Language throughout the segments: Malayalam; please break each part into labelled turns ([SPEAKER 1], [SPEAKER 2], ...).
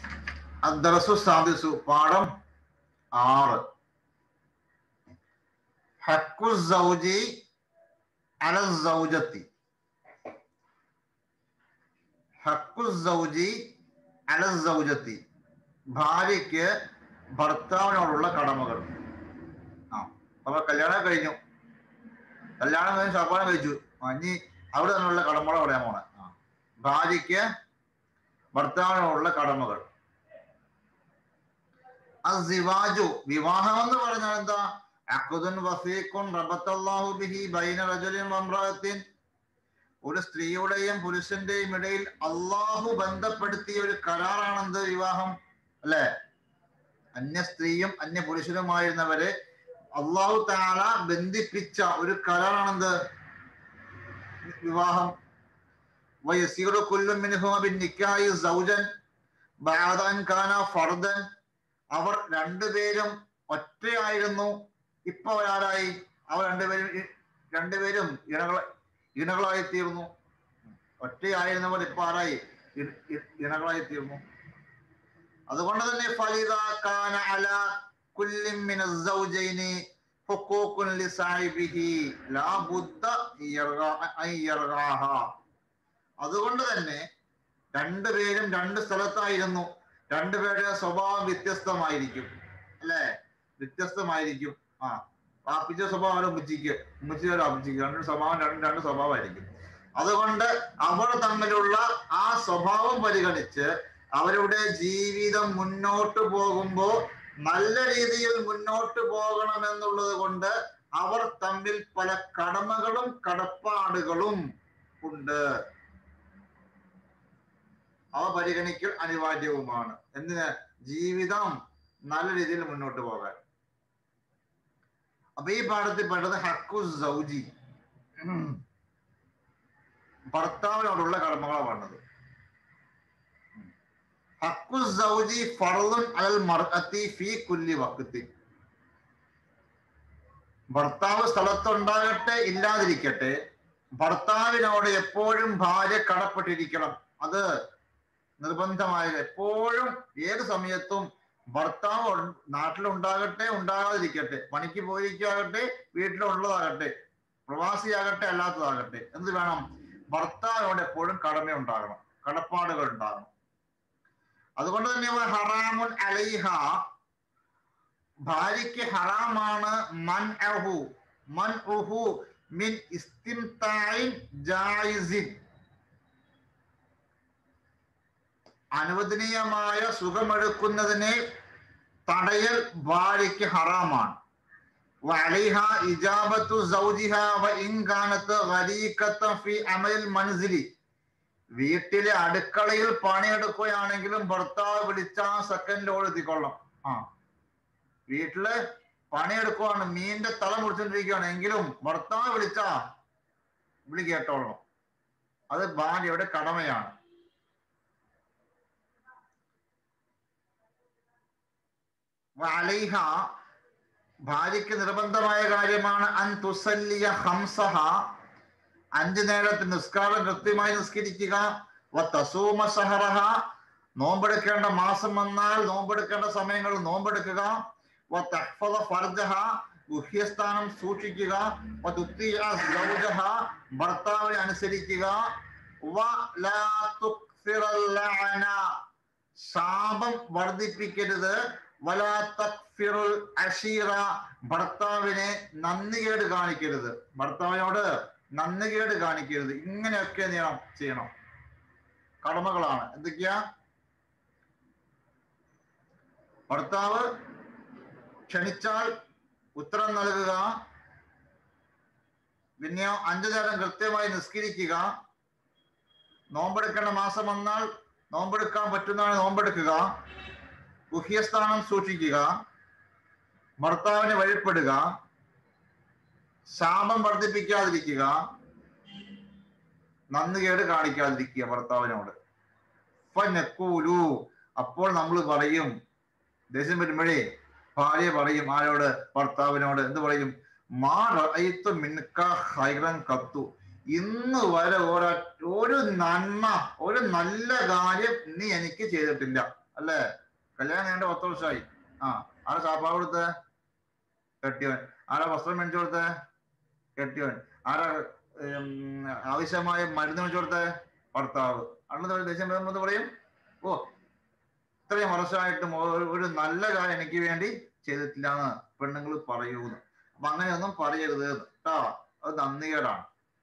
[SPEAKER 1] അദ്ദറസു സാദിസു പാഠം ആറ് ഹക്കു സൗജി അല സൗജത്തി ഹക്കു സൗജി അല സൗജത്തി ഭാര്യയ്ക്ക് ഭർത്താവിനോടുള്ള കടമകൾ ആ അപ്പൊ കല്യാണം കഴിഞ്ഞു കല്യാണം കഴിഞ്ഞ് ശാപ്പാനം കഴിച്ചു ആ, ഇനി അവിടെ നിന്നുള്ള കടമകൾ പറയാൻ പോണെ ആ ഭാര്യയ്ക്ക് ഭർത്താവിനോടുള്ള കടമകൾ അസിവാജു വിവാഹം എന്ന് പറഞ്ഞാൽ എന്താ അഖുദുൻ വസീഖുൻ റബത്തല്ലാഹു ബിഹി ബൈന റജുലിൻ വംറഅത്തിൻ ഒരു സ്ത്രീയുടെയും പുരുഷന്റെയും ഇടയിൽ അള്ളാഹു ബന്ധപ്പെടുത്തിയ ഒരു കരാറാണെന്ത് വിവാഹം അല്ലെ അന്യ സ്ത്രീയും അന്യ പുരുഷനുമായിരുന്നവരെ അള്ളാഹു താല ബന്ധിപ്പിച്ച ഒരു കരാറാണെന്ത് വിവാഹം വയസീറു കുല്ലും മിൻഹുമ ബിന്നിക്കായി സൗജൻ ബഅദൻ കാന ഫർദൻ അവർ രണ്ടുപേരും ഒറ്റയായിരുന്നു ഇപ്പൊ അവരാരായി അവർ രണ്ടുപേരും ഇ- രണ്ടുപേരും ഇണകള ഇണകളായി തീർന്നു ഒറ്റയായിരുന്നവർ ഇപ്പൊ ആരായി ഇ- ഇ- ഇണകളായി തീർന്നു അതുകൊണ്ട് തന്നെ ഫലിദ കാന അല കുല്ലിൻ മിന സൗജൈനി ഹുഖൂഖുൻ ലിസാഹിബിഹി ലാ ബുദ്ദ യർഗ- അൻ യർഗാഹ. അതുകൊണ്ട് തന്നെ രണ്ടുപേരും രണ്ട് സ്ഥലത്തായിരുന്നു രണ്ടുപേരുടെ സ്വഭാവം വ്യത്യസ്തമായിരിക്കും അല്ലേ വ്യത്യസ്തമായിരിക്കും ആ പാപ്പിച്ച സ്വഭാവം ഒരു ഉമ്മച്ചിക്ക് ഉമ്മച്ചി ഒരു അമ്മച്ചിക്ക് രണ്ട് സ്വഭാവം രണ്ട് രണ്ട് സ്വഭാവമായിരിക്കും അതുകൊണ്ട് അവർ തമ്മിലുള്ള ആ സ്വഭാവം പരിഗണിച്ച് അവരുടെ ജീവിതം മുന്നോട്ട് പോകുമ്പോൾ നല്ല രീതിയിൽ മുന്നോട്ട് പോകണമെന്നുള്ളത് കൊണ്ട് അവർ തമ്മിൽ പല കടമകളും കടപ്പാടുകളും ഉണ്ട് അവ പരിഗണിക്കൽ അനിവാര്യവുമാണ് എന്തിന് ജീവിതം നല്ല രീതിയിൽ മുന്നോട്ട് പോകാൻ അപ്പൊ ഈ പാഠത്തിൽ പെട്ടത് ഹക്കു സൗജി ഭർത്താവിനോടുള്ള കടമകളാണ് പറഞ്ഞത് ഹക്കു സൗജി ഫർളുൻ അലൽ മർഅത്തി ഫീ കുല്ലി വക്തി ഭർത്താവ് സ്ഥലത്തുണ്ടാകട്ടെ ഇല്ലാതിരിക്കട്ടെ ഭർത്താവിനോട് എപ്പോഴും ഭാര്യ കടപ്പെട്ടിരിക്കണം അത് നിർബന്ധമായ എപ്പോഴും ഏത് സമയത്തും ഭർത്താവ് ഉൺ- നാട്ടിലുണ്ടാകട്ടെ ഉണ്ടാകാതിരിക്കട്ടെ പണിക്ക് പോയിരിക്കാകട്ടെ വീട്ടിലുള്ളതാകട്ടെ പ്രവാസിയാകട്ടെ അല്ലാത്തതാകട്ടെ എന്ത് വേണം ഭർത്താവിനോട് എപ്പോഴും കടമ ഉണ്ടാകണം കടപ്പാടുകൾ ഉണ്ടാകണം അതുകൊണ്ട് തന്നെ ഇവിടെ ഹറാമുൻ അലൈഹ ഭാര്യയ്ക്ക് ഹറാമാണ് മൻ അഹു മൻ ഉഹു മിൻ ഇസ്തിംതായിൻ ജായിസിൻ അനുവദനീയമായ സുഖമെടുക്കുന്നതിനെ തടയൽ ഭാര്യയ്ക്ക് ഹറാമാണ് വഅലൈഹ ഇജാബത്തു സൗജിഹ വഇൻ കാനത്ത് ഗരീഖത്തൻ ഫീ അമലിൽ മൻസിലി വീട്ടിലെ അടുക്കളയിൽ പണിയെടുക്കുകയാണെങ്കിലും ഭർത്താവ് വിളിച്ച ആ സെക്കൻഡിൽ ഓടെത്തിക്കൊള്ളാം ആ വീട്ടില് പണിയെടുക്കുവാണ് മീനിന്റെ തല മുറിച്ചോണ്ടിരിക്കുകയാണ് എങ്കിലും ഭർത്താവ് വിളിച്ച വിളി കേട്ടോളണം അത് ഭാര്യയുടെ കടമയാണ് വഅലൈഹ ഭാര്യയ്ക്ക് നിർബന്ധമായ കാര്യമാണ് അൻ തുസല്ലിയ ഹംസഹ അഞ്ചു നേരത്തെ നിസ്കാരം കൃത്യമായി നിസ്കരിക്കുക വ തസൂമ സഹറഹ നോമ്പെടുക്കേണ്ട മാസം വന്നാൽ നോമ്പെടുക്കേണ്ട സമയങ്ങളിൽ നോമ്പെടുക്കുക വ തഹ്ഫദ ഫർജഹ ഗുഹ്യസ്ഥാനം സൂക്ഷിക്കുക വ തുത്തിയ സൗജഹ ഭർത്താവിനെ അനുസരിക്കുക വ ലാ തുക്സിറൽ ലഅന ശാപം വർദ്ധിപ്പിക്കരുത് വലാ തക്ഫിറുൽ അഷീറ ഭർത്താവിനെ നന്ദികേട് കാണിക്കരുത് ഭർത്താവിനോട് നന്ദികേട് കാണിക്കരുത് ഇങ്ങനെയൊക്കെ എന്ത് ചെയ്യണം ചെയ്യണം കടമകളാണ് എന്തൊക്കെയാ ഭർത്താവ് ക്ഷണിച്ചാൽ ഉത്തരം നൽകുക പിന്നെ അഞ്ചു നേരം കൃത്യമായി നിസ്കരിക്കുക നോമ്പെടുക്കേണ്ട മാസം വന്നാൽ നോമ്പെടുക്കാൻ പറ്റുന്നതാണ് നോമ്പെടുക്കുക ഗുഹ്യസ്ഥാനം സൂക്ഷിക്കുക ഭർത്താവിനെ വഴിപ്പെടുക ശാപം വർദ്ധിപ്പിക്കാതിരിക്കുക നന്ദികേട് കാണിക്കാതിരിക്കുക ഭർത്താവിനോട് ഫനക്കൂലു അപ്പോൾ നമ്മൾ പറയും ദേഷ്യം വരുമ്പോഴേ ഭാര്യ പറയും ആരോട് ഭർത്താവിനോട് എന്ത് പറയും മാ റഅയ്തു മിൻക ഖൈറൻ കത്തു ഇന്ന് വരെ ഒര ഒരു നന്മ ഒരു നല്ല കാര്യം നീ എനിക്ക് ചെയ്തിട്ടില്ല അല്ലേ കല്യാണം കഴിഞ്ഞ പത്ത് വർഷമായി ആ ആരാ ചാപ്പാ കൊടുത്തേ കെട്ടിയവൻ ആരാ വസ്ത്രം മേടിച്ചു കൊടുത്തേ കെട്ടിയവൻ ആരാ ഉം, ആവശ്യമായ മരുന്ന് മേടിച്ചു കൊടുത്തേ ഭർത്താവ് അന്ന് ദേഷ്യം വരുമ്പോൾ പറയും ഓ ഇത്രയും വർഷമായിട്ടും ഒരു- ഒരു നല്ല കാര്യം എനിക്ക് വേണ്ടി ചെയ്തിട്ടില്ല എന്ന് പെണ്ണുങ്ങൾ പറയൂന്ന് അപ്പൊ അങ്ങനെയൊന്നും പറയരുത് കേട്ടോ അത് നന്ദികേടാണ്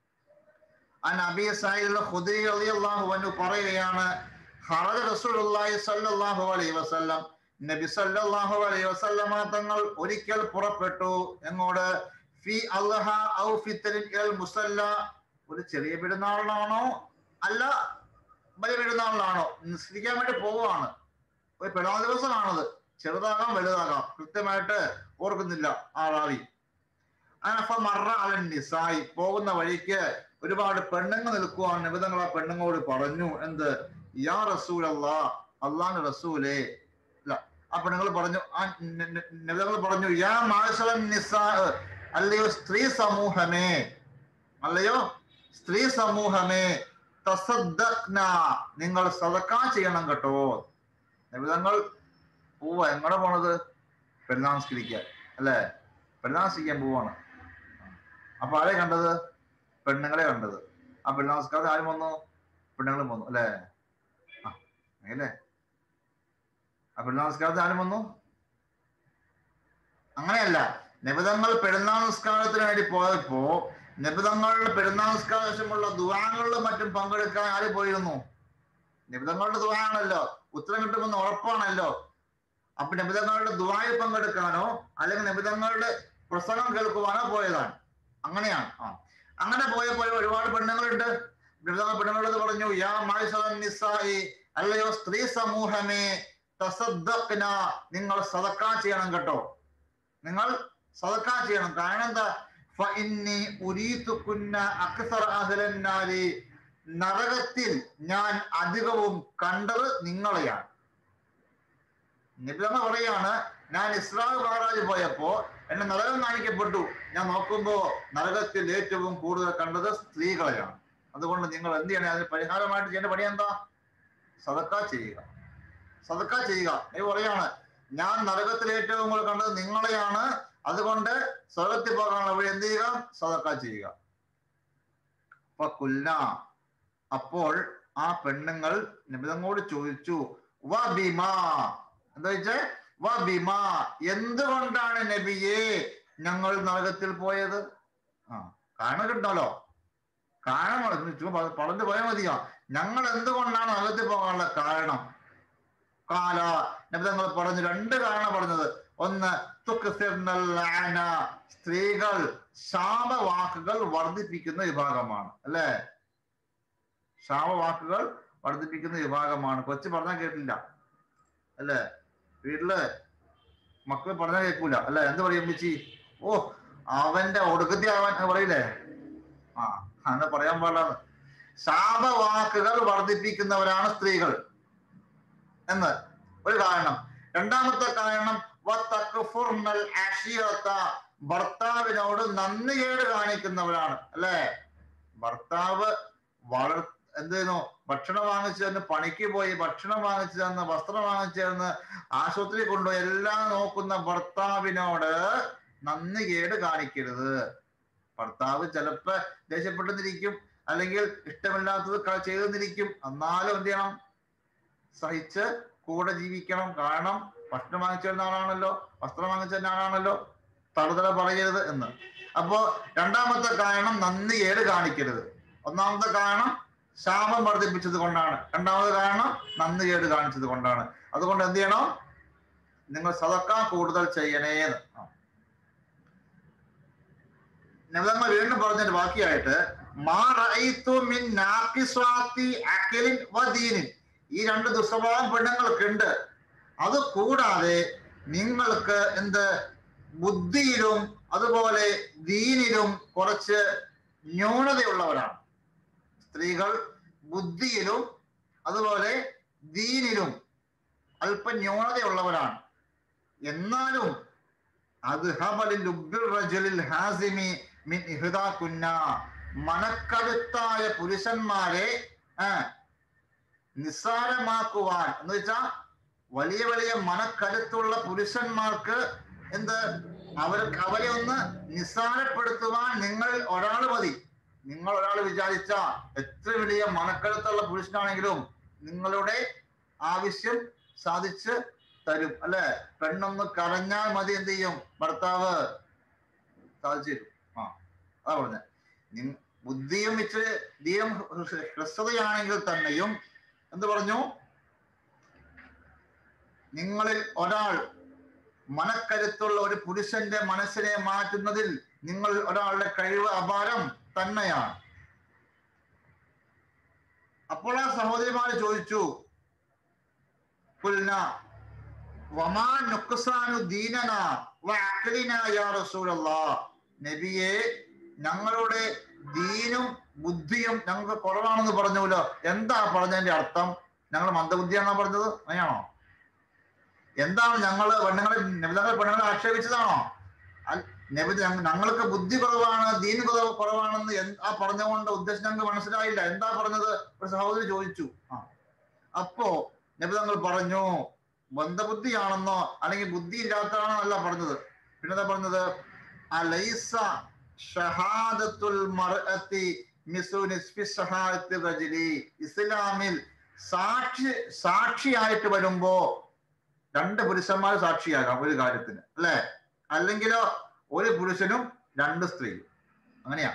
[SPEAKER 1] ആ നബി സായിദ് ഖുദരി റളിയല്ലാഹു അൻഹു പറയുകയാണ് ഖറജ റസൂലുള്ളാഹി സ്വല്ലല്ലാഹു അലൈഹി വസല്ലം നബി സല്ലല്ലാഹു അലൈഹി വസല്ലമ തങ്ങൾ ഒരിക്കൽ പുറപ്പെട്ടു എങ്ങോട്ട് ഫി അൽഹ ഔ ഫിത്രിൻ ഇൽ മുസല്ല ഒരു ചെറിയ പെരുന്നാളിനാണോ അല്ല വലിയ പെരുന്നാളിനാണോ നിസ്കരിക്കാൻ വേണ്ടി പോവുകയാണ് ഒരു പെരുന്നാൾ ദിവസമാണത് ചെറുതാകാം വലുതാകാം കൃത്യമായിട്ട് ഓർക്കുന്നില്ല ആ റാവി അനഫ മറ അലൻ നിസായി പോകുന്ന വഴിക്ക് ഒരുപാട് പെണ്ണുങ്ങൾ നിൽക്കുവാൻ നിബിധങ്ങൾ ആ പെണ്ണുങ്ങളോട് പറഞ്ഞു എന്ത് യാ റസൂൽ അല്ലാ അള്ളാഹ് റസൂലേ അല്ല ആ പെണ്ണുങ്ങൾ പറഞ്ഞു ആ നിബിധങ്ങൾ പറഞ്ഞു യാ മാഷലൻ നിസാ അല്ലയോ സ്ത്രീ സമൂഹമേ അല്ലയോ സ്ത്രീ സമൂഹമേ തസദ്ദഖ്ന നിങ്ങൾ സദക്കാ ചെയ്യണം കേട്ടോ നിബിധങ്ങൾ പോവാ എങ്ങടെ പോണത് പെരുന്നാമസ്കരിക്കാൻ അല്ലേ പെരുന്നാമസ്കരിക്കാൻ പോവാണ് അപ്പൊ ആരെ കണ്ടത് പെണ്ണുങ്ങളെ കണ്ടത് ആ പെരുന്നാമസ്കാരത്തിൽ ആരും വന്നു പെണ്ണുങ്ങളും വന്നു അല്ലേ ആ അല്ലേ ആ പെരുന്നാമസ്കാരത്തിൽ ആരും വന്നു അങ്ങനെയല്ല നിബിതങ്ങൾ പെരുന്നാൾ നിസ്കാരത്തിന് വേണ്ടി പോയപ്പോ നിബിതങ്ങളുടെ പെരുന്നാൾ നിസ്കാരമുള്ള ദുവാങ്ങളിലും മറ്റും പങ്കെടുക്കാൻ ആര് പോയിരുന്നു നിബിതങ്ങളുടെ ദുവാണല്ലോ ഉത്തരം കിട്ടുമെന്ന് ഉറപ്പാണല്ലോ അപ്പൊ നിബിതങ്ങളുടെ ദുവായിൽ പങ്കെടുക്കാനോ അല്ലെങ്കിൽ നിബിതങ്ങളുടെ പ്രസംഗം കേൾക്കുവാനോ പോയതാണ് അങ്ങനെയാണ് ആ അങ്ങനെ പോയപ്പോൾ ഒരുപാട് പെണ്ണുങ്ങളുണ്ട് നിബിതങ്ങൾ പെണ്ണുങ്ങളോട് പറഞ്ഞു യാ മായിസലൻ നിസായി അല്ലയോ സ്ത്രീ സമൂഹമേ തസദ്ദഖ്ന നിങ്ങൾ സദക്കാ ചെയ്യണം കേട്ടോ നിങ്ങൾ സദക്കാ ചെയ്യണം കാരണം എന്താ ഫഇന്നി ഉരീതുകുന്ന അക്സറ അഹ്ലൻ നാരി നരകത്തിൽ ഞാൻ അധികവും കണ്ടത് നിങ്ങളെയാണ് നിബിതമ്മ പറയാണ് ഞാൻ ഇസ്രായേൽ മഹാരാജ് പോയപ്പോ എന്നെ നരകം കാണിക്കപ്പെട്ടു ഞാൻ നോക്കുമ്പോ നരകത്തിൽ ഏറ്റവും കൂടുതൽ കണ്ടത് സ്ത്രീകളെയാണ് അതുകൊണ്ട് നിങ്ങൾ എന്ത് ചെയ്യണേ അതിന് പരിഹാരമായിട്ട് ചെയ്യേണ്ട പണി എന്താ സദക്ക ചെയ്യുക സദക്ക ചെയ്യുക നീ പറയാണ് ഞാൻ നരകത്തിൽ ഏറ്റവും കൂടുതൽ കണ്ടത് നിങ്ങളെയാണ് അതുകൊണ്ട് സ്വർഗത്തിൽ പോകാനുള്ള വഴി എന്ത് ചെയ്യുക സദക്ക ചെയ്യുക അപ്പൊ കുല്ല അപ്പോൾ ആ പെണ്ണുങ്ങൾ നിബിതങ്ങോട് ചോദിച്ചു വ ബിമാ എന്താ വെച്ചേ വ ബിമാ എന്തുകൊണ്ടാണ് നബിയെ ഞങ്ങൾ നരകത്തിൽ പോയത് ആ കാരണം കിട്ടണല്ലോ കാരണം ചുമ്മാ പറഞ്ഞു പോയാൽ മതിയോ ഞങ്ങൾ എന്തുകൊണ്ടാണ് നരകത്തിൽ പോകാനുള്ള കാരണം കാല നബിതങ്ങൾ പറഞ്ഞു രണ്ട് കാരണം പറഞ്ഞത് ഒന്ന് തുക്സിർനൽ ലഅന, സ്ത്രീകൾ ശാപവാക്കുകൾ വർദ്ധിപ്പിക്കുന്ന വിഭാഗമാണ് അല്ലേ ശാപവാക്കുകൾ വർദ്ധിപ്പിക്കുന്ന വിഭാഗമാണ് കൊച്ചു പറഞ്ഞാൽ കേട്ടില്ല അല്ലേ വീട്ടില് മക്കൾ പറഞ്ഞാൽ കേൾക്കൂല അല്ലെ എന്ത് പറയും അമ്മച്ചി ഓ അവന്റെ ഒടുക്കത്തി ആവാൻ പറയില്ലേ ആ അങ്ങനെ പറയാൻ പാടില്ല ശാപവാക്കുകൾ വർദ്ധിപ്പിക്കുന്നവരാണ് സ്ത്രീകൾ എന്ന് ഒരു കാരണം രണ്ടാമത്തെ കാരണം വത്തക്ഫുർനൽ അശീറത്ത ഭർത്താവിനോട് നന്ദികേട് കാണിക്കുന്നവരാണ് അല്ലെ ഭർത്താവ് വളർ എന്ത് ചെയ്യുന്നു ഭക്ഷണം വാങ്ങിച്ചു തന്ന് പണിക്ക് പോയി ഭക്ഷണം വാങ്ങിച്ചു തന്ന് വസ്ത്രം വാങ്ങിച്ചു തന്ന് ആശുപത്രി കൊണ്ടുപോയി എല്ലാം നോക്കുന്ന ഭർത്താവിനോട് നന്ദികേട് കാണിക്കരുത് ഭർത്താവ് ചിലപ്പോ ദേഷ്യപ്പെട്ടെന്നിരിക്കും അല്ലെങ്കിൽ ഇഷ്ടമില്ലാത്തത് ക- ചെയ്തെന്നിരിക്കും എന്നാലും എന്ത് ചെയ്യണം സഹിച്ച് കൂടെ ജീവിക്കണം കാരണം ഭക്ഷണം വാങ്ങിച്ചു തരുന്ന ആളാണല്ലോ വസ്ത്രം വാങ്ങിച്ചു തരുന്ന ആളാണല്ലോ തറുതല പറയരുത് എന്ന് അപ്പോ രണ്ടാമത്തെ കാരണം നന്ദികേട് കാണിക്കരുത് ഒന്നാമത്തെ കാരണം ശാപം വർദ്ധിപ്പിച്ചത് കൊണ്ടാണ് രണ്ടാമത് കാരണം നന്ദികേട് കാണിച്ചത് കൊണ്ടാണ് അതുകൊണ്ട് എന്ത് ചെയ്യണം നിങ്ങൾ സദക്ക കൂടുതൽ ചെയ്യണേന്ന് ആ. നബിതങ്ങൾ വീണ്ടും പറഞ്ഞതിന്റെ ബാക്കിയായിട്ട് മാ റഅയ്തു മിൻ നാഖിസ്വാത്തി അഖിലിൻ വദീനിൻ ഈ രണ്ട് ദുസ്വഭാവം പെണ്ണുങ്ങൾക്കുണ്ട് അത് കൂടാതെ നിങ്ങൾക്ക് എന്ത് ബുദ്ധിയിലും അതുപോലെ ദീനിലും കുറച്ച് ന്യൂനതയുള്ളവരാണ് സ്ത്രീകൾ ബുദ്ധിയിലും അതുപോലെ ദീനിലും അല്പം ന്യൂനതയുള്ളവരാണ് എന്നാലും അത് ഹബലിൽ ഉബ്ബിർ റജുലിൽ ഹാസിമി മിൻ ഇഹ്ദാ കുന്ന മനക്കരുത്തായ പുരുഷന്മാരെ ആ, നിസ്സാരമാക്കുവാൻ എന്ന് വെച്ചാ വലിയ വലിയ മനക്കരുത്തുള്ള പുരുഷന്മാർക്ക് എന്ത് അവർ അവരെ ഒന്ന് നിസ്സാരപ്പെടുത്തുവാൻ നിങ്ങൾ ഒരാൾ മതി നിങ്ങൾ ഒരാൾ വിചാരിച്ച എത്ര വലിയ മനക്കരുത്തുള്ള പുരുഷനാണെങ്കിലും നിങ്ങളുടെ ആവശ്യം സാധിച്ച് തരും അല്ലെ പെണ്ണൊന്ന് കരഞ്ഞാൽ മതി എന്ത് ചെയ്യും ഭർത്താവ് സാധിച്ചു തരും ആ അതാ പറഞ്ഞ ബുദ്ധിയും ഇച്ചിരി ധീരം ഹ്രസ്വതയാണെങ്കിൽ തന്നെയും എന്ത് പറഞ്ഞു നിങ്ങളിൽ ഒരാൾ മനക്കരുത്തുള്ള ഒരു പുരുഷന്റെ മനസ്സിനെ മാറ്റുന്നതിൽ നിങ്ങൾ ഒരാളുടെ കഴിവ് അപാരം തന്നെയാണ് അപ്പോൾ ആ സഹോദരിമാര് ചോദിച്ചു പുൽന വമാ നുക്സാനു ദീനന വഅഖ്ലിന യാ റസൂലല്ലാഹ് നബിയെ ഞങ്ങളുടെ ദീനും ബുദ്ധിയും ഞങ്ങൾക്ക് കുറവാണെന്ന് പറഞ്ഞല്ലോ എന്താ പറഞ്ഞതിന്റെ അർത്ഥം ഞങ്ങൾ മന്ദബുദ്ധിയാണോ പറഞ്ഞത് അങ്ങനെയാണോ എന്താണ് ഞങ്ങള് പെണ്ണുങ്ങളെ നബിതങ്ങൾ പെണ്ണുങ്ങളെ ആക്ഷേപിച്ചതാണോ നബി ഞങ്ങൾക്ക് ബുദ്ധി കുറവാണ് ദീൻ കുറവ് കുറവാണെന്ന് ആ പറഞ്ഞുകൊണ്ട് ഉദ്ദേശം ഞങ്ങൾക്ക് മനസ്സിലായില്ല എന്താ പറഞ്ഞത് ഒരു സഹോദരി ചോദിച്ചു ആ അപ്പോ നബിതങ്ങൾ പറഞ്ഞു ബന്ധബുദ്ധിയാണെന്നോ അല്ലെങ്കിൽ ബുദ്ധി ഇല്ലാത്തതാണോ അല്ല പറഞ്ഞത് പിന്നെന്താ പറഞ്ഞത് അലൈസ ഷഹാദത്തുൽ മർഅത്തി മിസു നിസ്ഫി ഷഹാദത്തി റജുലി ഇസ്ലാമിൽ സാക്ഷി സാക്ഷിയായിട്ട് വരുമ്പോ രണ്ട് പുരുഷന്മാർ സാക്ഷിയാകാം ഒരു കാര്യത്തിന് അല്ലെ അല്ലെങ്കിലോ ഒരു പുരുഷനും രണ്ട് സ്ത്രീയും അങ്ങനെയാ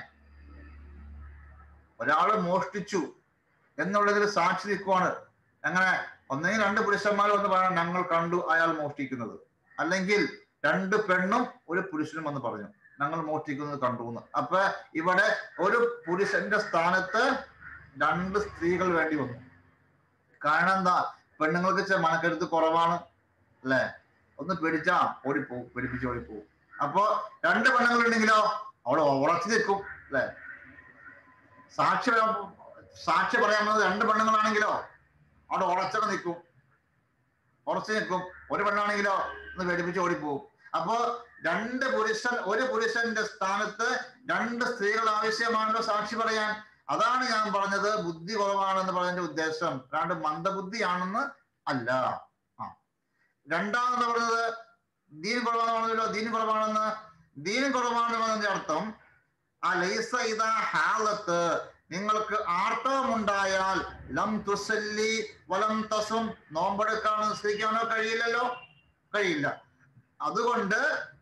[SPEAKER 1] ഒരാള് മോഷ്ടിച്ചു എന്നുള്ളതിൽ സാക്ഷി നിൽക്കുവാണ് അങ്ങനെ ഒന്നെങ്കിൽ രണ്ട് പുരുഷന്മാർ വന്ന് പറയണം ഞങ്ങൾ കണ്ടു അയാൾ മോഷ്ടിക്കുന്നത് അല്ലെങ്കിൽ രണ്ട് പെണ്ണും ഒരു പുരുഷനും വന്ന് പറഞ്ഞു ഞങ്ങൾ മോഷ്ടിക്കുന്നത് കണ്ടു എന്ന് അപ്പൊ ഇവിടെ ഒരു പുരുഷന്റെ സ്ഥാനത്ത് രണ്ട് സ്ത്രീകൾ വേണ്ടി വന്നു കാരണം എന്താ പെണ്ണുങ്ങൾക്ക് മനക്കരുത്ത് കുറവാണ് അല്ലെ ഒന്ന് പിടിച്ചാ ഓടിപ്പോവും പിടിപ്പിച്ച് ഓടിപ്പോവും അപ്പോ രണ്ട് പെണ്ണുങ്ങൾ ഉണ്ടെങ്കിലോ അവിടെ ഉറച്ചു നിൽക്കും അല്ലെ സാക്ഷി സാക്ഷി പറയാൻ രണ്ട് പെണ്ണുങ്ങളാണെങ്കിലോ അവിടെ ഉറച്ചൊക്കെ നിൽക്കും ഉറച്ചു നിൽക്കും ഒരു പെണ്ണാണെങ്കിലോ ഒന്ന് പേടിപ്പിച്ച് ഓടിപ്പോവും അപ്പോ രണ്ട് പുരുഷൻ ഒരു പുരുഷന്റെ സ്ഥാനത്ത് രണ്ട് സ്ത്രീകൾ ആവശ്യമാണല്ലോ സാക്ഷി പറയാൻ അതാണ് ഞാൻ പറഞ്ഞത് ബുദ്ധി കുറവാണെന്ന് പറഞ്ഞതിന്റെ ഉദ്ദേശം രണ്ട് മന്ദബുദ്ധിയാണെന്ന് അല്ല ആ രണ്ടാമെന്ന് പറഞ്ഞത് ദീൻ കുറവാണെന്ന് പറഞ്ഞല്ലോ ദീൻ കുറവാണെന്ന് ദീൻ കുറവാണെന്ന് പറഞ്ഞതിന്റെ അർത്ഥം ആ ലൈസ ഇതാ ഹാലത്ത് നിങ്ങൾക്ക് ആർത്തവമുണ്ടായാൽ ലം തുസല്ലി വലം തസും നോമ്പെടുക്കാനോ നിസ്കരിക്കാനോ കഴിയില്ലല്ലോ കഴിയില്ല അതുകൊണ്ട്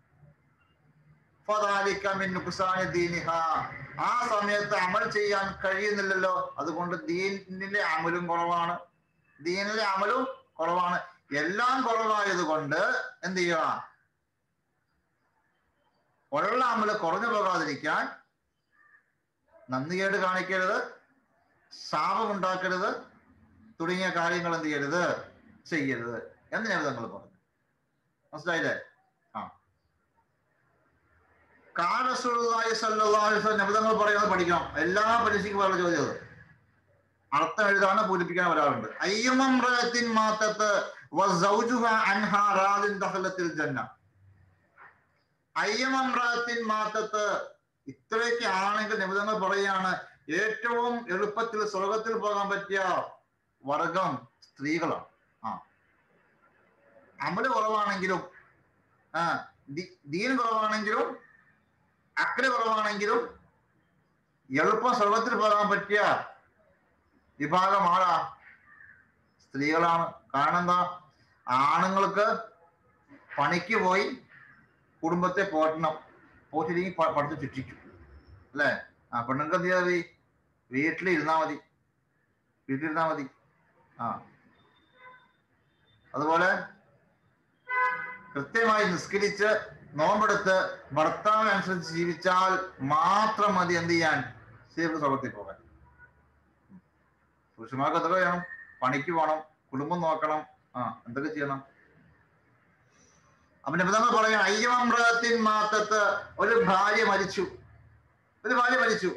[SPEAKER 1] ദീനിഹ ആ സമയത്ത് അമൽ ചെയ്യാൻ കഴിയുന്നില്ലല്ലോ അതുകൊണ്ട് ദീനിലെ അമലും കുറവാണ് ദീനിലെ അമലും കുറവാണ് എല്ലാം കുറവായത് കൊണ്ട് എന്ത് ചെയ്യുക ഉള്ള അമല് കുറഞ്ഞു പോകാതിരിക്കാൻ നന്ദികേട് കാണിക്കരുത് ശാപം ഉണ്ടാക്കരുത് തുടങ്ങിയ കാര്യങ്ങൾ എന്ത് ചെയ്യരുത് ചെയ്യരുത് എന്ന് ഞാൻ തങ്ങൾ പറഞ്ഞു മനസ്സിലായില്ലേ ആ കാലസുള്ളതായി നബിതങ്ങൾ പറയുന്നത് പഠിക്കണം എല്ലാ പരീക്ഷയ്ക്കും പറയുന്ന ചോദ്യം അത് അർത്ഥം എഴുതാണ് പൂരിപ്പിക്കാൻ ഒരാളുണ്ട് അയ്യമമ്രത്തിൻ മാത്തത്ത് ജന്ന അയ്യമമ്രത്തിൻ മാത്തത്ത് ഇത്രയൊക്കെ ആണെങ്കിൽ നിമിതങ്ങൾ പറയുകയാണ് ഏറ്റവും എളുപ്പത്തിൽ സ്വർഗത്തിൽ പോകാൻ പറ്റിയ വർഗം സ്ത്രീകളാണ് ആ അമല് കുറവാണെങ്കിലും ആ ദീൻ കുറവാണെങ്കിലും അക്കരെ കുറവാണെങ്കിലും എളുപ്പം സ്വർഗത്തിൽ പോകാൻ പറ്റിയ വിഭാഗം ആളാ സ്ത്രീകളാണ് കാരണം എന്താ ആണുങ്ങൾക്ക് പണിക്ക് പോയി കുടുംബത്തെ പോറ്റണം പോറ്റില്ലെങ്കിൽ പഠിച്ച് ശിക്ഷിക്കും അല്ലേ ആ പെണ്ണുങ്ങൾക്ക് എന്ത് ചെയ്താൽ മതി വീട്ടിലിരുന്നാ മതി വീട്ടിലിരുന്നാ മതി ആ അതുപോലെ കൃത്യമായി നിസ്കരിച്ച് നോമ്പെടുത്ത് ഭർത്താവിനനുസരിച്ച് ജീവിച്ചാൽ മാത്രം മതി എന്ത് ചെയ്യാൻ സീർത്ത് സ്വർഗത്തിൽ പോകാൻ പുരുഷന്മാർക്ക് എന്തൊക്കെ ചെയ്യണം പണിക്ക് പോകണം കുടുംബം നോക്കണം ആ എന്തൊക്കെ ചെയ്യണം അപ്പൊ നിബന്ധന പറയാം അയ്യമൃഗത്തിൻ മാത്തത്ത് ഒരു ഭാര്യ മരിച്ചു ഒരു ഭാര്യ മരിച്ചു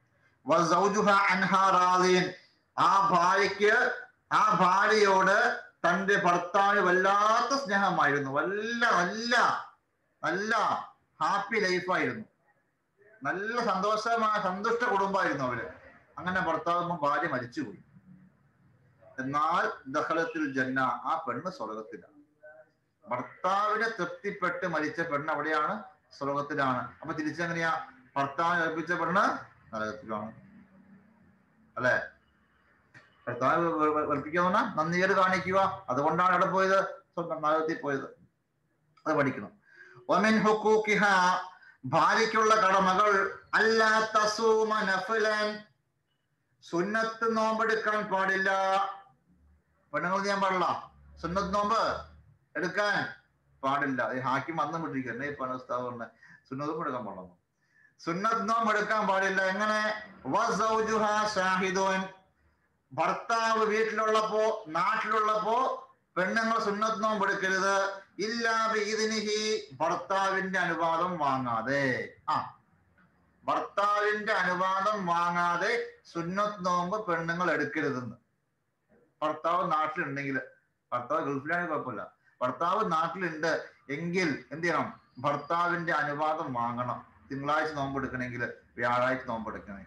[SPEAKER 1] ആ ഭാര്യയ്ക്ക് ആ ഭാര്യയോട് തന്റെ ഭർത്താവിന് വല്ലാത്ത സ്നേഹമായിരുന്നു വല്ല നല്ല നല്ല ഹാപ്പി ലൈഫായിരുന്നു നല്ല സന്തോഷമായ സന്തുഷ്ട കുടുംബമായിരുന്നു അവര് അങ്ങനെ ഭർത്താവ് ഭാര്യ മരിച്ചുപോയി എന്നാൽ ദഹലത്തിൽ ജന്ന ആ പെണ്ണ് സ്വർഗത്തിലാണ് ഭർത്താവിനെ തൃപ്തിപ്പെട്ട് മരിച്ച പെണ്ണ് എവിടെയാണ് സ്വർഗത്തിലാണ് അപ്പൊ തിരിച്ചെങ്ങനെയാ ഭർത്താവിനെ ഏൽപ്പിച്ച പെണ്ണ് നരകത്തിലാണ് അല്ലെ ഭർത്താവ് വെറുപ്പിക്കുക പറഞ്ഞാൽ നന്ദികേട് കാണിക്കുക അതുകൊണ്ടാണ് അവിടെ പോയത് സ്വന്തം നരകത്തിൽ പോയത് അത് പഠിക്കണം ഒമിൻ ഹുക്കൂക്കിഹ ഭാര്യയ്ക്കുള്ള കടമകൾ അല്ലാ തസൂമ നഫലൻ സുന്നത്ത് നോമ്പെടുക്കാൻ പാടില്ല പെണ്ണുങ്ങൾ ചെയ്യാൻ പാടില്ല സുന്നത്ത് നോമ്പ് എടുക്കാൻ പാടില്ല ഈ ഹാക്കിം അന്ന് വിട്ടിരിക്കുക എന്നെ ഈ പണസ്താവ് പറഞ്ഞ സുന്നത്തും എടുക്കാൻ പാടില്ല സുന്നത്ത് നോമ്പ് എടുക്കാൻ പാടില്ല എങ്ങനെ വസൗജുഹ ഷാഹിദോൻ ഭർത്താവ് വീട്ടിലുള്ളപ്പോ നാട്ടിലുള്ളപ്പോ പെണ്ണുങ്ങൾ സുന്നത്ത് നോമ്പ് എടുക്കരുത് ഇല്ലാ ഇതിനിഹി ഭർത്താവിന്റെ അനുവാദം വാങ്ങാതെ ആ ഭർത്താവിന്റെ അനുവാദം വാങ്ങാതെ സുന്നത്ത് നോമ്പ് പെണ്ണുങ്ങൾ എടുക്കരുതെന്ന് ഭർത്താവ് നാട്ടിലുണ്ടെങ്കിൽ ഭർത്താവ് ഗൾഫിലാണെങ്കിൽ കുഴപ്പമില്ല ഭർത്താവ് നാട്ടിലുണ്ട് എങ്കിൽ എന്ത് ചെയ്യണം ഭർത്താവിന്റെ അനുവാദം വാങ്ങണം തിങ്കളാഴ്ച നോമ്പ് എടുക്കണമെങ്കിൽ വ്യാഴാഴ്ച നോമ്പ് എടുക്കണമെങ്കിൽ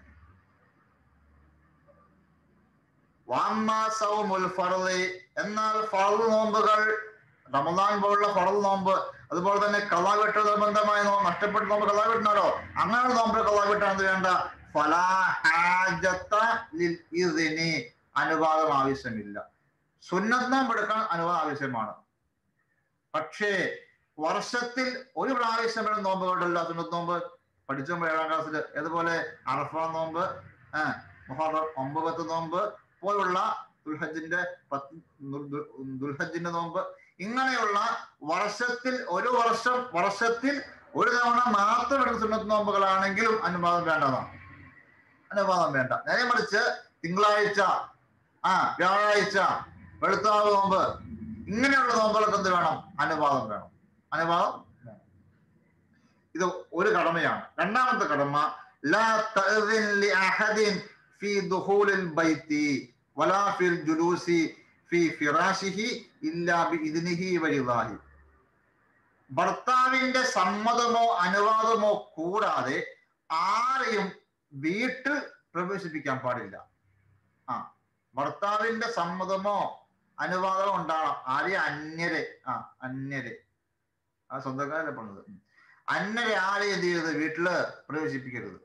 [SPEAKER 1] എന്നാൽ ഫറു നോമ്പുകൾ റമദാൻ പോലുള്ള ഫറു നോമ്പ് അതുപോലെ തന്നെ കലാവിട്ട നിർബന്ധമായ നോമ്പ് നഷ്ടപ്പെട്ട നോമ്പ് കലാവിട്ടണോ അങ്ങനെയുള്ള നോമ്പ് കലാവിട്ടാണ് വേണ്ട ഫലാഹാജത്ത ഇതിന് അനുവാദം ആവശ്യമില്ല സുന്നത്ത് നോമ്പ് എടുക്കാൻ അനുവാദം ആവശ്യമാണ് പക്ഷേ വർഷത്തിൽ ഒരു പ്രാവശ്യം വേണം നോമ്പുകളുണ്ടല്ലോ സുന്നത്ത് നോമ്പ് പഠിച്ചോ ഏഴാം ക്ലാസ്സിൽ അതുപോലെ അറഫ നോമ്പ് ഏഹ് മുഹറം ഒമ്പത് നോമ്പ് പോലുള്ള ദുൽഹജിന്റെ പത്ത് ദുൽഹജിന്റെ നോമ്പ് ഇങ്ങനെയുള്ള വർഷത്തിൽ ഒരു വർഷം വർഷത്തിൽ ഒരു തവണ മാത്രം എടുക്കുന്ന സുന്നത്ത് നോമ്പുകളാണെങ്കിലും അനുവാദം വേണ്ടതാണ് അനുവാദം വേണ്ട നേരെ മറിച്ച് തിങ്കളാഴ്ച ആ വ്യാഴാഴ്ച വെളുത്താവ് നോമ്പ് ഇങ്ങനെയുള്ള നോമ്പുകൾക്ക് എന്ത് വേണം അനുവാദം വേണം അനുവാദം വേണം ഇത് ഒരു കടമയാണ് രണ്ടാമത്തെ കടമ ലാ തഅ്ദിൻ ലി അഹദിൻ ഫി ദുഖൂലിൽ ബൈത്തി വലാ ഫിൽ ജുലൂസി ഫി ഫിറാശിഹി ഇല്ലാ ബിഇദ്നിഹി വരിദാഹി ഭർത്താവിന്റെ സമ്മതമോ അനുവാദമോ കൂടാതെ ആരെയും വീട്ടിൽ പ്രവേശിപ്പിക്കാൻ പാടില്ല ആ ഭർത്താവിന്റെ സമ്മതമോ അനുവാദമോ ഉണ്ടാകണം ആരെയും അന്യരെ ആ അന്യരെ ആ സ്വന്തക്കാരല്ലേ പറഞ്ഞത് അന്യരെ ആരെയും എന്ത് ചെയ്യരുത് വീട്ടില് പ്രവേശിപ്പിക്കരുത്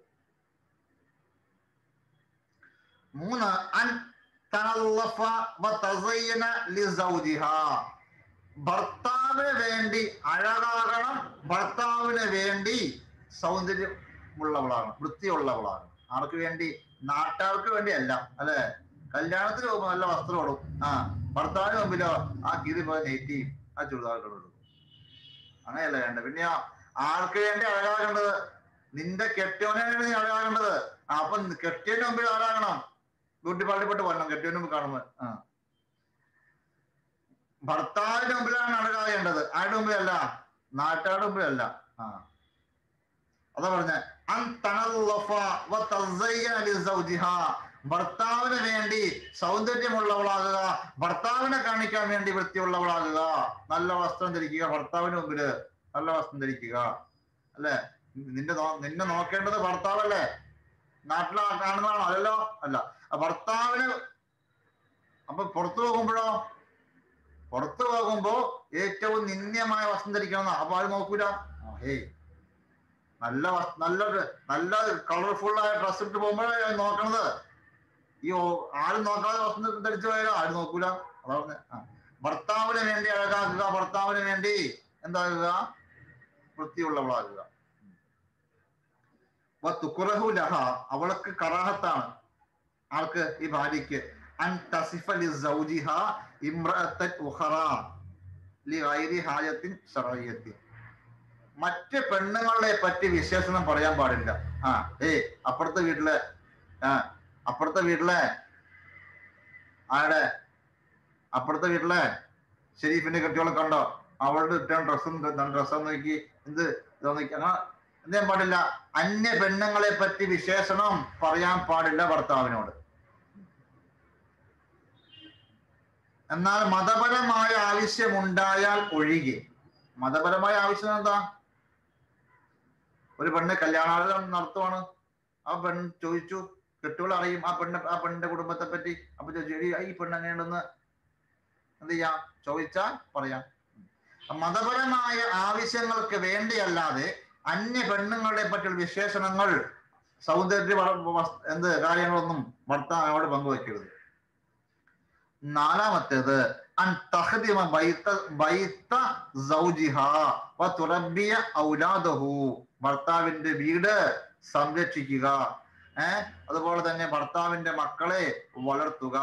[SPEAKER 1] മൂന്ന് അൻ തനല്ലഫ വതസയ്യന ലിസൗജിഹ ഭർത്താവിന് വേണ്ടി അഴകാകണം ഭർത്താവിന് വേണ്ടി സൗന്ദര്യമുള്ളവളാണ് വൃത്തിയുള്ളവളാണ് ആർക്ക് വേണ്ടി നാട്ടുകാർക്ക് വേണ്ടി അല്ല അല്ലെ കല്യാണത്തിന് പോകുമ്പോൾ നല്ല വസ്ത്രം ഇടും ആ ഭർത്താവിന് മുമ്പിലോ ആ കീറി പോയ നെയ്റ്റിയും ആ ചുരിദാറുകളും ഇടും അങ്ങനെയല്ല വേണ്ട പിന്നെ ആർക്ക് വേണ്ടി അഴകാകേണ്ടത് നിന്റെ കെട്ടിയോനെ വേണ്ടി നീ അഴകാകേണ്ടത് അപ്പൊ കെട്ടിയതിന് മുമ്പിൽ ആരാകണം ബ്യൂട്ടി പാർട്ടിപ്പെട്ട് വരണം കെട്ടിയതിന് മുമ്പ് കാണുമ്പോൾ ആ ഭർത്താവിന്റെ മുമ്പിലാണ് അഴകാകേണ്ടത് ആരുടെ മുമ്പിലല്ല നാട്ടുകാരുടെ മുമ്പിലല്ല ആ അതാ പറഞ്ഞ ഭർത്താവിന് വേണ്ടി സൗന്ദര്യമുള്ളവളാകുക ഭർത്താവിനെ കാണിക്കാൻ വേണ്ടി വൃത്തിയുള്ളവളാകുക നല്ല വസ്ത്രം ധരിക്കുക ഭർത്താവിന് മുമ്പില് നല്ല വസ്ത്രം ധരിക്കുക അല്ലെ നിന്റെ നിന്നെ നോക്കേണ്ടത് ഭർത്താവല്ലേ നാട്ടിലെ കാണുന്നതാണോ അല്ലല്ലോ അല്ല ഭർത്താവിന് അപ്പൊ പുറത്തു പോകുമ്പോഴോ പുറത്തു പോകുമ്പോ ഏറ്റവും നിന്ദ്യമായ വസ്ത്രം ധരിക്കണം അപ്പൊ ആരും നോക്കൂല ഹേയ് നല്ല നല്ല നല്ല കളർഫുൾ ആയ ഡ്രസ് ഇട്ട് പോകുമ്പോഴേ നോക്കണത് ഈ ആരും നോക്കാതെ വസ്ത്രം ധരിച്ചു പോയാലോ ആരും നോക്കൂല അതാ പറഞ്ഞ ഭർത്താവിന് വേണ്ടി അഴകാക്കുക ഭർത്താവിന് വേണ്ടി എന്താകുക വൃത്തിയുള്ളവളാകുക ലഹ അവൾക്ക് കറാഹത്താണ് ആൾക്ക് ഈ ഭാര്യയ്ക്ക് അൻ തസിഫ ലി സൗജിഹ ഇമ്രഅത്തൻ ഉഖറ ലി ഗൈരി ഹാജത്തിൻ ശറയ്യത്തിൻ മറ്റ് പെണ്ണുങ്ങളെ പറ്റി വിശേഷണം പറയാൻ പാടില്ല ആ ഏയ് അപ്പുറത്തെ വീട്ടിലെ ആ അപ്പുറത്തെ വീട്ടിലെ ആരുടെ അപ്പുറത്തെ വീട്ടിലെ ഷെരീഫിന്റെ കെട്ടിയോളെ കണ്ടോ അവളുടെ ഇട്ട ഡ്രസ്സും ഡ്രസ്സും നോക്കി എന്ത് ഇതാ നോക്കി അങ്ങനെ എന്ത് ചെയ്യാൻ പാടില്ല അന്യ പെണ്ണുങ്ങളെ പറ്റി വിശേഷണം പറയാൻ പാടില്ല ഭർത്താവിനോട് എന്നാൽ മതപരമായ ആവശ്യമുണ്ടായാൽ ഒഴികെ മതപരമായ ആവശ്യം എന്താ ഒരു പെണ്ണ് കല്യാണാലോചന നടത്തുവാണ് ആ പെണ്ണ് ചോദിച്ചു കെട്ടുകൾ അറിയും ആ പെണ്ണ് ആ പെണ്ണിന്റെ കുടുംബത്തെ പറ്റി അപ്പൊ ചോദിച്ചു "എടീ, ഈ പെണ്ണ് എങ്ങനെയുണ്ടെന്ന് എന്ത് ചെയ്യാം ചോദിച്ചാൽ പറയാം മതപരമായ ആവശ്യങ്ങൾക്ക് വേണ്ടിയല്ലാതെ അന്യ പെണ്ണുങ്ങളെ പറ്റിയുള്ള വിശേഷണങ്ങൾ സൗന്ദര്യ വ- വസ്- എന്ത് കാര്യങ്ങളൊന്നും ഭർത്താവിനോട് പങ്കുവെക്കരുത് നാലാമത്തേത് അൻ തഹദിമ ബൈത്ത ബൈത്ത സൗജിഹ വ തുറബിയ ഔലാദഹു ഭർത്താവിന്റെ വീട് സംരക്ഷിക്കുക ഏഹ് അതുപോലെ തന്നെ ഭർത്താവിന്റെ മക്കളെ വളർത്തുക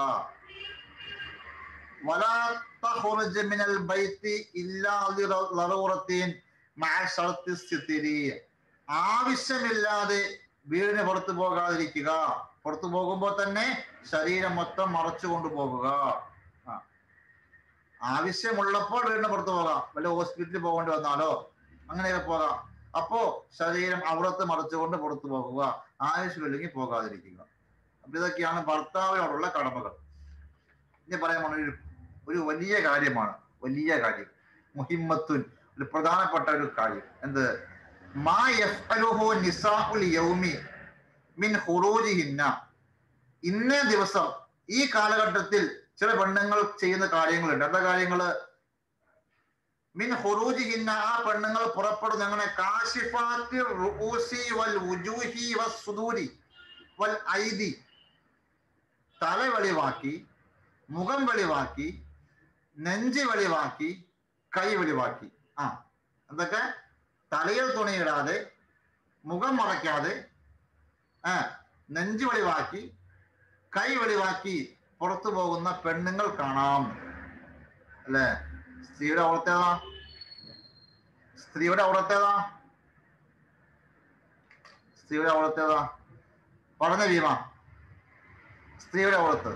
[SPEAKER 1] വലാ തഖ്റുജ് മിനൽ ബൈത്തി ഇല്ലാ ലിറൂറത്തിൻ മഅ ശർത്തി സ്ഥിതിരി ആവശ്യമില്ലാതെ വീടിന് പുറത്തു പോകാതിരിക്കുക പുറത്തു പോകുമ്പോൾ തന്നെ ശരീരം മൊത്തം മറച്ചു കൊണ്ടുപോകുക ആ. ആവശ്യമുള്ളപ്പോൾ വീടിന് പുറത്തു പോകാം വല്ല ഹോസ്പിറ്റലിൽ പോകേണ്ടി വന്നാലോ അങ്ങനെയൊക്കെ പോകാം അപ്പോ ശരീരം അവിടത്ത് മറച്ചുകൊണ്ട് പുറത്തു പോകുക ആവശ്യമില്ലെങ്കിൽ പോകാതിരിക്കുക അപ്പൊ ഇതൊക്കെയാണ് ഭർത്താവിനോടുള്ള കടമകൾ ഇനി പറയാൻ പോണ ഒരു ഒരു വലിയ കാര്യമാണ് വലിയ കാര്യം മുഹിമ്മത്തുൻ ഒരു പ്രധാനപ്പെട്ട ഒരു കാര്യം എന്ത് മാ യഫ്അലുഹു നിസാഉൽ യൗമി മിൻ ഖുറൂജിഹിന്ന ഇന്നേ ദിവസം ഈ കാലഘട്ടത്തിൽ ചില പെണ്ണുങ്ങൾ ചെയ്യുന്ന കാര്യങ്ങളുണ്ട് എന്താ കാര്യങ്ങള് മിൻ ഖുറൂജിഹിന്ന ആ പെണ്ണുങ്ങൾ പുറപ്പെടുന്ന അങ്ങനെ കാശിഫാത്തി റുഊസി വൽ വുജൂഹി വസ്സുദൂരി വൽ ഐദി തല വെളിവാക്കി മുഖം വെളിവാക്കി നെഞ്ച് വെളിവാക്കി കൈ വെളിവാക്കി ആ എന്തൊക്കെ തലയിൽ തുണിയിടാതെ മുഖം മറയ്ക്കാതെ ആ നെഞ്ച് വെളിവാക്കി കൈ വെളിവാക്കി പുറത്തു പോകുന്ന പെണ്ണുങ്ങൾ കാണാം അല്ലേ സ്ത്രീയുടെ ഔറത്തേതാ സ്ത്രീയുടെ ഔറത്തേതാ സ്ത്രീയുടെ ഔറത്തേതാ പറഞ്ഞ ഭീമ സ്ത്രീയുടെ ഔറത്ത്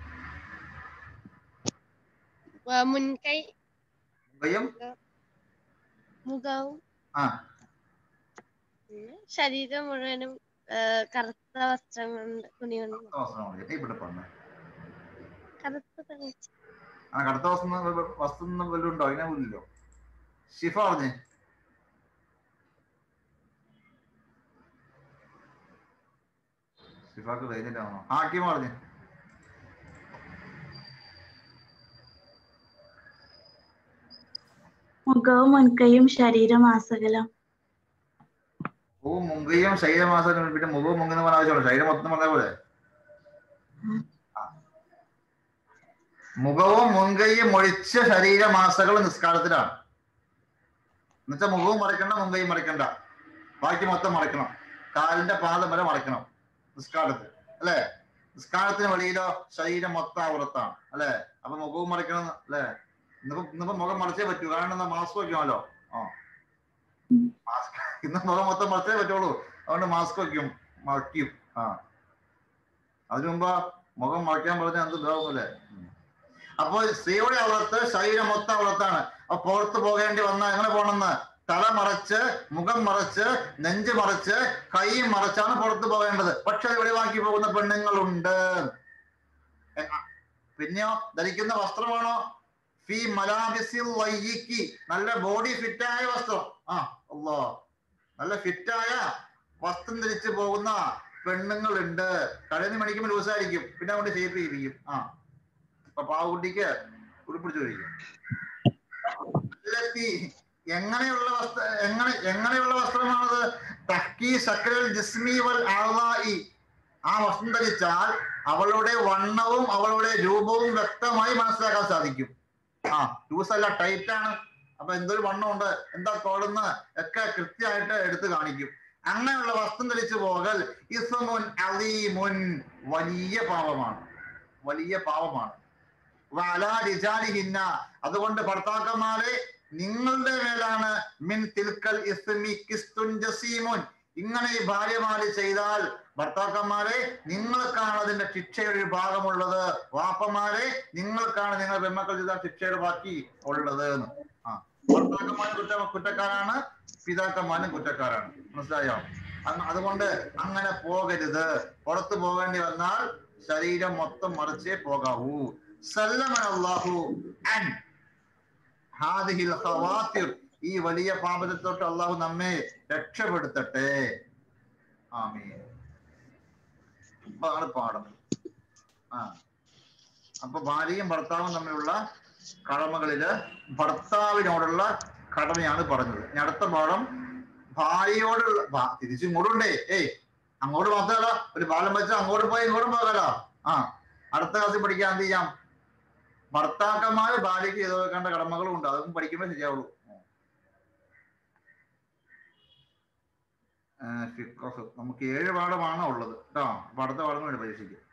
[SPEAKER 2] വ- മുൻകൈ
[SPEAKER 1] മുഖയും
[SPEAKER 2] മുഖവും
[SPEAKER 1] ആ
[SPEAKER 2] പിന്നെ ശരീരം മുഴുവനും ആ, കറുത്ത വസ്ത്രം കൊണ്ട് തുണി കൊണ്ട്
[SPEAKER 1] കറുത്ത വസ്ത്രമാണ് ഏയ് ഇവിടെ പറഞ്ഞ
[SPEAKER 2] കറുത്ത തുണി
[SPEAKER 1] ആ കറുത്ത വസ്ത്രം വസ്ത്രം വല്ലതും ഉണ്ടോ അതിനെ പോലില്ലോ ഷിഫ പറഞ്ഞേ ഷിഫാക്ക് റേഞ്ചിന്റെ ആണോ ഹാക്കിം പറഞ്ഞേ
[SPEAKER 3] മുഖവും മുൻകൈയും ശരീരമാസകലം
[SPEAKER 1] മുഖവും മുങ്കയും ശരീരമാസം പിന്നെ മുഖവും മുങ്ങെന്ന് പറഞ്ഞ ആവശ്യമുള്ളൂ ശരീരം മൊത്തം പറഞ്ഞ പോലെ ആ. മുഖവും മുൻകൈയും ഒഴിച്ച ശരീരമാസകൾ നിസ്കാരത്തിലാണ് എന്നുവെച്ചാൽ മുഖവും മറക്കണ്ട മുൻകൈയും മറക്കണ്ട ബാക്കി മൊത്തം മറക്കണം കാലിന്റെ പാദം വരെ മറക്കണം നിസ്കാരത്തിൽ അല്ലെ നിസ്കാരത്തിന് വെളിയിലോ ശരീരം മൊത്തം ആവൃത്താണ് അല്ലെ അപ്പൊ മുഖവും മറക്കണം അല്ലെ ഇന്നിപ്പോ ഇന്നിപ്പോ മുഖം മറച്ചേ പറ്റൂ കാരണം എന്താ മാസ്ക് വെക്കണമല്ലോ ആ മാസ്ക് ഇന്ന് മുഖം മൊത്തം മറച്ചേ പറ്റുള്ളൂ അതുകൊണ്ട് മാസ്ക് വെക്കും മറയ്ക്കും ആ അതിനു മുമ്പ് മുഖം മറയ്ക്കാൻ പറഞ്ഞാൽ എന്ത് ഇതാവുമല്ലേ അപ്പോൾ സ്ത്രീയുടെ അവളത്ത് ശരീരം മൊത്തം അവളത്താണ് അപ്പൊ പുറത്ത് പോകേണ്ടി വന്നാൽ എങ്ങനെ പോകണമെന്ന് തല മറച്ച് മുഖം മറച്ച് നെഞ്ച് മറച്ച് കൈ മറച്ചാണ് പുറത്ത് പോകേണ്ടത് പക്ഷെ അത് വെളിവാക്കി പോകുന്ന പെണ്ണുങ്ങളുണ്ട് എ- പിന്നെയോ ധരിക്കുന്ന വസ്ത്രമാണോ ഫി മലാബിസിൽ വയ്യിക്ക് നല്ല ബോഡി ഫിറ്റായ വസ്ത്രം ആ അല്ലോ നല്ല ഫിറ്റായ വസ്ത്രം ധരിച്ച് പോകുന്ന പെണ്ണുങ്ങളുണ്ട് കടയിൽ നിന്ന് മണിക്കുമ്പോൾ ലൂസായിരിക്കും പിന്നെ അതുകൊണ്ട് ഷേപ്പ് ചെയ്യിപ്പിക്കും ആ അപ്പൊ പാവക്കുട്ടിക്ക് ഉടുപ്പിടിച്ചു കഴിക്കും ഇല്ലെത്തി എങ്ങനെയുള്ള വസ്ത്ര എങ്ങനെ എങ്ങനെയുള്ള വസ്ത്രമാണത് തഹ്കി സക്കരൽ ജിസ്മി വൽ ആളായി ആ വസ്ത്രം ധരിച്ചാൽ അവളുടെ വണ്ണവും അവളുടെ രൂപവും വ്യക്തമായി മനസ്സിലാക്കാൻ സാധിക്കും ആ ലൂസ് അല്ല ടൈറ്റ് ആണ് അപ്പൊ എന്തൊരു വണ്ണമുണ്ട് എന്താ കോടുന്ന് ഒക്കെ കൃത്യമായിട്ട് എടുത്ത് കാണിക്കും അങ്ങനെയുള്ള വസ്ത്രം ധരിച്ചു പോകൽ ഇസ്മുൻ അലീമുൻ വലിയ പാപമാണ് വലിയ പാപമാണ് വഅലാ റിജാലിഹിന്ന അതുകൊണ്ട് ഭർത്താക്കന്മാരെ നിങ്ങളുടെ മേലാണ് മിൻ തിൽക്കൽ ഇസ്മി കിസ്തുൻ ജസീമുൻ ഇങ്ങനെ ഈ ഭാര്യമാര് ചെയ്താൽ ഭർത്താക്കന്മാരെ നിങ്ങൾക്കാണ് അതിന്റെ ശിക്ഷയുടെ ഒരു ഭാഗമുള്ളത് വാപ്പമാരെ നിങ്ങൾക്കാണ് നിങ്ങൾ പെമ്മക്കൾ ചെയ്ത ശിക്ഷയുടെ ബാക്കി ഉള്ളത് എന്ന് ആ ഭർത്താക്കന്മാരും കുറ്റ കുറ്റക്കാരാണ് പിതാക്കന്മാരും കുറ്റക്കാരാണ് മനസ്സിലായോ അങ്ങ് അതുകൊണ്ട് അങ്ങനെ പോകരുത് പുറത്തു പോകേണ്ടി വന്നാൽ ശരീരം മൊത്തം മറിച്ചേ പോകാവൂ സല്ലമൻ അല്ലാഹു അൻ ഹാദിഹിൽ ഖവാത്തിർ ഈ വലിയ പാപത്തെ തൊട്ട് അള്ളാഹു നമ്മെ രക്ഷപ്പെടുത്തട്ടെ ആമീൻ ആണ് പാഠം ആ അപ്പൊ ഭാര്യയും ഭർത്താവും തമ്മിലുള്ള കടമകളില് ഭർത്താവിനോടുള്ള കടമയാണ് പറഞ്ഞത് ഇനി അടുത്ത പാഠം ഭാര്യയോടുള്ള ഭാ- തിരിച്ച് ഇങ്ങോട്ടുണ്ടേ ഏയ് അങ്ങോട്ട് മാത്രമല്ല ഒരു പാലം വെച്ചാൽ അങ്ങോട്ട് പോയി ഇങ്ങോട്ടും പോകാലോ ആ അടുത്ത ക്ലാസ്സിൽ പഠിക്കാൻ എന്ത് ചെയ്യാം ഭർത്താക്കന്മാര് ഭാര്യയ്ക്ക് ചെയ്തു വെക്കേണ്ട കടമകളും ഉണ്ട് അതൊന്നും പഠിക്കുമ്പോൾ ശരിയാവുള്ളൂ ആ, ഫിഖ്ഹ്. നമുക്ക് ഏഴ് പാഠമാണ് ഉള്ളത് കേട്ടോ അപ്പൊ അടുത്ത പാഠം വേണ്ടി പരീക്ഷിക്കും